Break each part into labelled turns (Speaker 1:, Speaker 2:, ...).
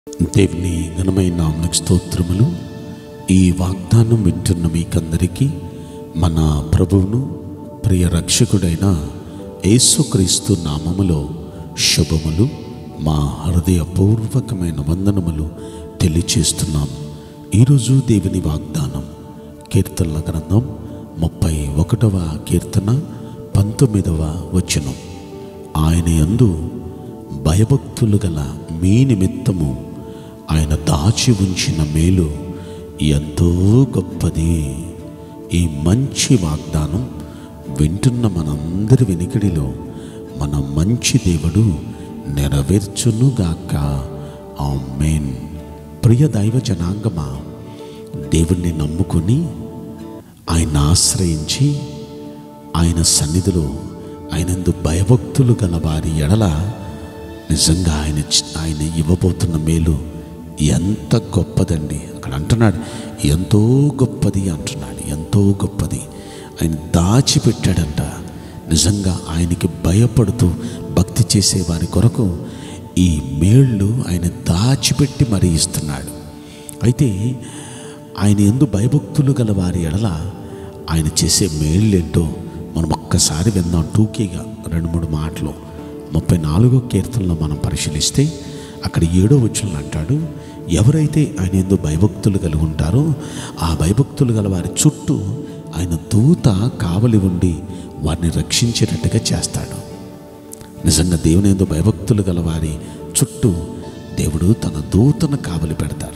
Speaker 1: దేవుని ఘనమైన నామకు స్తోత్రములు ఈ వాగ్దానం వింటున్న మీకందరికీ మన ప్రభువును ప్రియ రక్షకుడైన యేసుక్రీస్తు నామములో శుభములు మా హృదయపూర్వకమైన వందనములు తెలియచేస్తున్నాం ఈరోజు దేవుని వాగ్దానం కీర్తనల గ్రంథం ముప్పై ఒకటవ కీర్తన పంతొమ్మిదవ వచనం ఆయన యందు భయభక్తులు గల మీ నిమిత్తము ఆయన దాచి ఉంచిన మేలు ఎంతో గొప్పది ఈ మంచి వాగ్దానం వింటున్న మనందరి వెనుకడిలో మన మంచి దేవుడు నెరవేర్చునుగాక ఆమెన్ ప్రియ దైవ జనాంగమా దేవుణ్ణి నమ్ముకొని ఆయన ఆశ్రయించి ఆయన సన్నిధిలో ఆయనందు భయభక్తులు గల వారి ఎడల నిజంగా ఆయన చి- ఆయన ఇవ్వబోతున్న మేలు ఎంత గొప్పదండి అక్కడ అంటున్నాడు ఎంతో గొప్పది అంటున్నాడు ఎంతో గొప్పది ఆయన దాచిపెట్టాడంట నిజంగా ఆయనకి భయపడుతూ భక్తి చేసే వారి కొరకు ఈ మేళ్ళు ఆయన దాచిపెట్టి మరీ ఇస్తున్నాడు అయితే ఆయన ఎందు భయభక్తులు గల వారి ఎడల ఆయన చేసే మేళ్ళేంటో మనం ఒక్కసారి విందాం టూకీగా రెండు మూడు మాటలు ముప్పై నాలుగో కీర్తనలో మనం పరిశీలిస్తే అక్కడ ఏడో వచనం అంటాడు ఎవరైతే ఆయన ఎందు భయభక్తులు కలిగి ఉంటారో ఆ భయభక్తులు గల వారి చుట్టూ ఆయన దూత కావలి ఉండి వారిని రక్షించేటట్టుగా చేస్తాడు నిజంగా దేవుని ఎందు భయభక్తులు గల వారి చుట్టూ దేవుడు తన దూతను కావలి పెడతాడు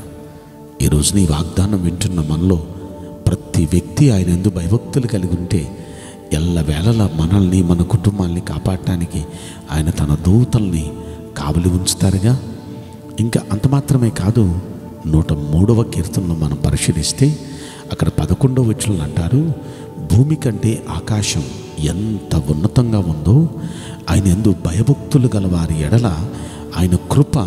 Speaker 1: ఈ రోజున ఈ వాగ్దానం వింటున్న మనలో ప్రతి వ్యక్తి ఆయన ఎందు భయభక్తులు కలిగి ఉంటే ఎల్ల వేళలా మనల్ని మన కుటుంబాల్ని కాపాడటానికి ఆయన తన దూతల్ని కావలి ఉంచుతారుగా ఇంకా అంత మాత్రమే కాదు నూట మూడవ కీర్తనలో మనం పరిశీలిస్తే అక్కడ పదకొండవ వచనం అంటారు భూమి కంటే ఆకాశం ఎంత ఉన్నతంగా ఉందో ఆయన ఎందు భయభక్తులు గల వారి ఎడల ఆయన కృప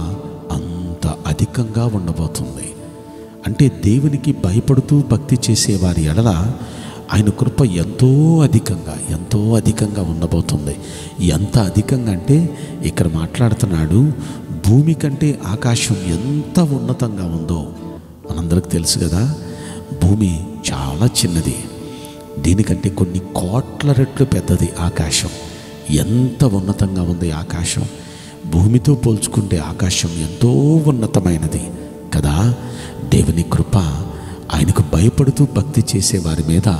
Speaker 1: అంత అధికంగా ఉండబోతుంది అంటే దేవునికి భయపడుతూ భక్తి చేసే వారి ఎడల ఆయన కృప ఎంతో అధికంగా ఎంతో అధికంగా ఉండబోతుంది ఎంత అధికంగా అంటే ఇక్కడ మాట్లాడుతున్నాడు భూమి కంటే ఆకాశం ఎంత ఉన్నతంగా ఉందో మనందరికి తెలుసు కదా భూమి చాలా చిన్నది దీనికంటే కొన్ని కోట్ల రెట్లు పెద్దది ఆకాశం ఎంత ఉన్నతంగా ఉంది ఆకాశం భూమితో పోల్చుకుంటే ఆకాశం ఎంతో ఉన్నతమైనది కదా దేవుని కృప ఆయనకు భయపడుతూ భక్తి చేసే వారి మీద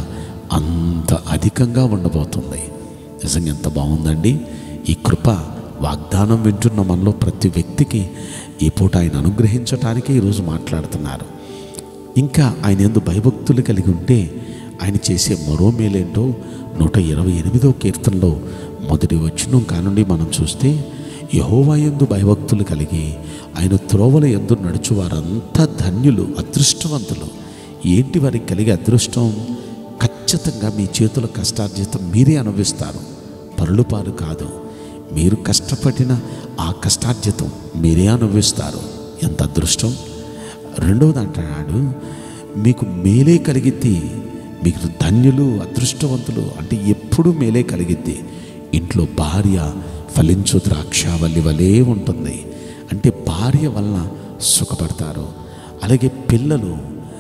Speaker 1: అంత అధికంగా ఉండబోతుంది నిజంగా ఎంత బాగుందండి ఈ కృప వాగ్దానం వింటున్న మనలో ప్రతి వ్యక్తికి ఈ పూట ఆయన అనుగ్రహించటానికే ఈరోజు మాట్లాడుతున్నారు ఇంకా ఆయన ఎందు భయభక్తులు కలిగి ఉంటే ఆయన చేసే మరో మేలేంటో నూట ఇరవై ఎనిమిదో కీర్తనలో మొదటి వచనం కానుండి మనం చూస్తే యహోవా యందు భయభక్తులు కలిగి ఆయన త్రోవల ఎందు నడుచు వారంతా ధన్యులు అదృష్టవంతులు ఏంటి వారికి కలిగే అదృష్టం ఖచ్చితంగా మీ చేతుల కష్టార్జితం మీరే అనుభవిస్తారు పరులు పాలు కాదు మీరు కష్టపడిన ఆ కష్టార్జితం మీరే అనుభవిస్తారు ఎంత అదృష్టం రెండవది అంటున్నాడు మీకు మేలే కలిగిద్ది మీకు ధన్యులు అదృష్టవంతులు అంటే ఎప్పుడూ మేలే కలిగిద్ది ఇంట్లో భార్య ఫలించు ద్రాక్షావల్లి వలె ఉంటుంది అంటే భార్య వలన సుఖపడతారు అలాగే పిల్లలు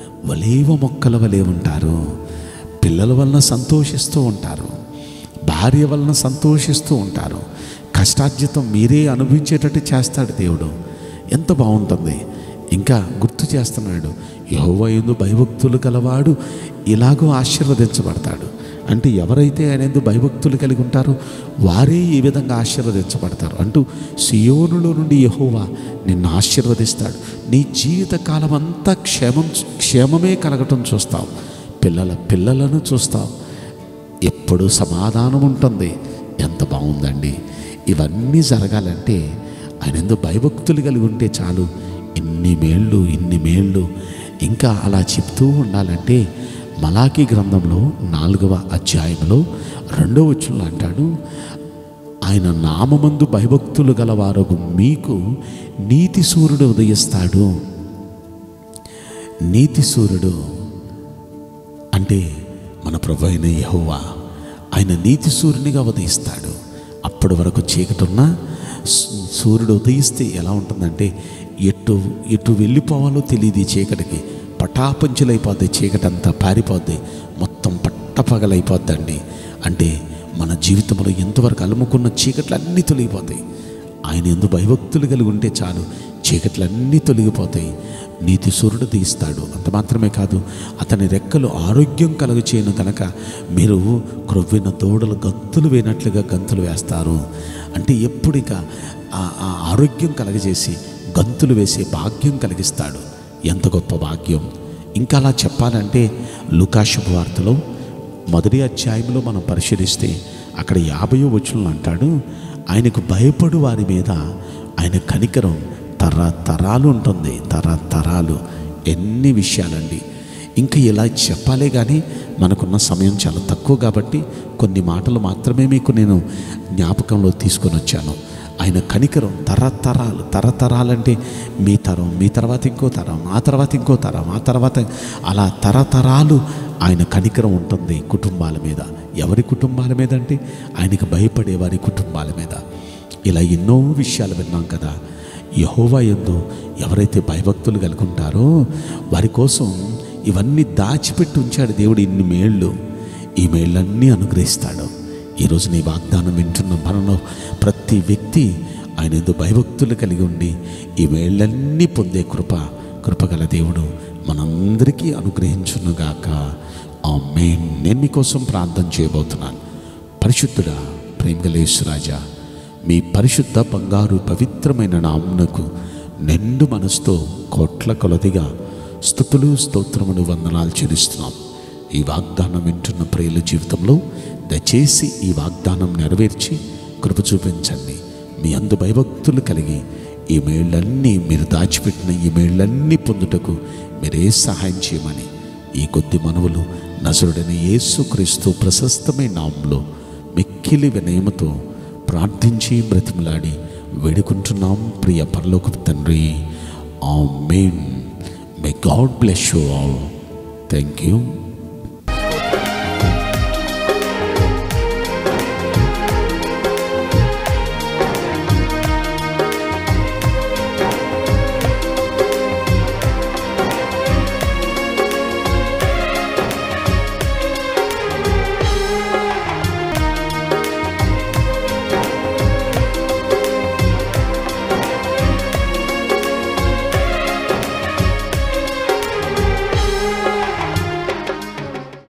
Speaker 1: వలేవ మొక్కల వలె ఉంటారు పిల్లల వలన సంతోషిస్తూ ఉంటారు భార్య వలన సంతోషిస్తూ ఉంటారు కష్టార్జితం మీరే అనుభవించేటట్టు చేస్తాడు దేవుడు ఎంత బాగుంటుంది ఇంకా గుర్తు చేస్తున్నాడు యహోవయందు భయభక్తులు గలవాడు ఇలాగో ఆశీర్వదించబడతాడు అంటే ఎవరైతే ఆయన ఎందు భయభక్తులు కలిగి ఉంటారో వారే ఈ విధంగా ఆశీర్వదించబడతారు అంటూ సియోనులో నుండి యహోవా నిన్ను ఆశీర్వదిస్తాడు నీ జీవిత కాలం అంతా క్షేమం క్షేమమే కలగటం చూస్తావు పిల్లల పిల్లలను చూస్తావు ఎప్పుడు సమాధానం ఉంటుంది ఎంత బాగుందండి ఇవన్నీ జరగాలంటే ఆయన ఎందుకు భయభక్తులు కలిగి ఉంటే చాలు ఇన్ని మేళ్ళు ఇన్ని మేళ్ళు ఇంకా అలా చెప్తూ ఉండాలంటే మలాకీ గ్రంథంలో నాలుగవ అధ్యాయంలో రెండవ వచ్చులు అంటాడు ఆయన నామమందు భయభక్తులు గలవారగు మీకు నీతి సూర్యుడు ఉదయిస్తాడు నీతి సూర్యుడు అంటే మన ప్రభు అయిన యెహోవా ఆయన నీతి సూర్యునిగా ఉదయిస్తాడు అప్పటి వరకు చీకటి ఉన్నా సూ- సూర్యుడు ఉదయిస్తే ఎలా ఉంటుందంటే ఎటు ఎటు వెళ్ళిపోవాలో తెలియదు ఈ చీకటికి పటాపంచులైపోద్ది చీకటి అంతా పారిపోద్ది మొత్తం పట్టపగలైపోద్దండి అంటే మన జీవితంలో ఎంతవరకు అలుముకున్న చీకట్లన్నీ తొలగిపోతాయి ఆయన ఎందు భయభక్తులు కలిగి ఉంటే చాలు చీకట్లన్నీ తొలగిపోతాయి నీతి సూర్యుడు తీస్తాడు అంత మాత్రమే కాదు అతని రెక్కలు ఆరోగ్యం కలుగు చేయను కనుక మీరు క్రొవ్విన దూడలు గంతులు వేయనట్లుగా గంతులు వేస్తారు అంటే ఎప్పుడు ఇక ఆ- ఆ ఆరోగ్యం కలగజేసి గంతులు వేసే భాగ్యం కలిగిస్తాడు ఎంత గొప్ప భాగ్యం ఇంకా అలా చెప్పాలంటే లుకాశుభ వార్తలో మొదటి అధ్యాయంలో మనం పరిశీలిస్తే అక్కడ యాభయో వచనంలో అంటాడు ఆయనకు భయపడు వారి మీద ఆయన కనికరం తరతరాలు ఉంటుంది తరతరాలు ఎన్ని విషయాలండి ఇంకా ఇలా చెప్పాలే కానీ మనకున్న సమయం చాలా తక్కువ కాబట్టి కొన్ని మాటలు మాత్రమే మీకు నేను జ్ఞాపకంలో తీసుకొని వచ్చాను ఆయన కనికరం తరతరాలు తరతరాలంటే మీ తరం మీ తర్వాత ఇంకో తరం ఆ తర్వాత ఇంకో తరం ఆ తర్వాత అలా తరతరాలు ఆయన కనికరం ఉంటుంది కుటుంబాల మీద ఎవరి కుటుంబాల మీద అంటే ఆయనకు భయపడే వారి కుటుంబాల మీద ఇలా ఎన్నో విషయాలు విన్నాం కదా యహోవా ఎందు ఎవరైతే భయభక్తులు కలిగి ఉంటారో వారి కోసం ఇవన్నీ దాచిపెట్టి ఉంచాడు దేవుడు ఇన్ని మేళ్ళు ఈ మేళ్ళన్నీ అనుగ్రహిస్తాడు ఈరోజు నీ వాగ్దానం వింటున్న మనలో ప్రతి వ్యక్తి ఆయన ఎందు భయభక్తులు కలిగి ఉండి ఈ వేళ్ళన్నీ పొందే కృప కృపగల దేవుడు మనందరికీ అనుగ్రహించునుగాక ఆ మెయిన్ నేను మీకోసం ప్రార్థన చేయబోతున్నాను పరిశుద్ధుడా ప్రేమగలేశ్వరాజా మీ పరిశుద్ధ బంగారు పవిత్రమైన నామునకు నిండు మనసుతో కోట్ల కొలదిగా స్థుతులు స్తోత్రములు వందనాలు చెల్లిస్తున్నాం ఈ వాగ్దానం వింటున్న ప్రియుల జీవితంలో దయచేసి ఈ వాగ్దానం నెరవేర్చి కృప చూపించండి మీ అందు భయభక్తులు కలిగి ఈ మేళ్ళన్నీ మీరు దాచిపెట్టిన ఈ మేళ్ళన్నీ పొందుటకు మీరే సహాయం చేయమని ఈ కొద్ది మనవులు నసురుడైన యేసుక్రీస్తు ప్రశస్తమైన నామంలో మిక్కిలి వినయముతో ప్రార్థించి బ్రతిమలాడి వేడుకుంటున్నాం ప్రియ పరలోకపు తండ్రి amen may God bless you all thank you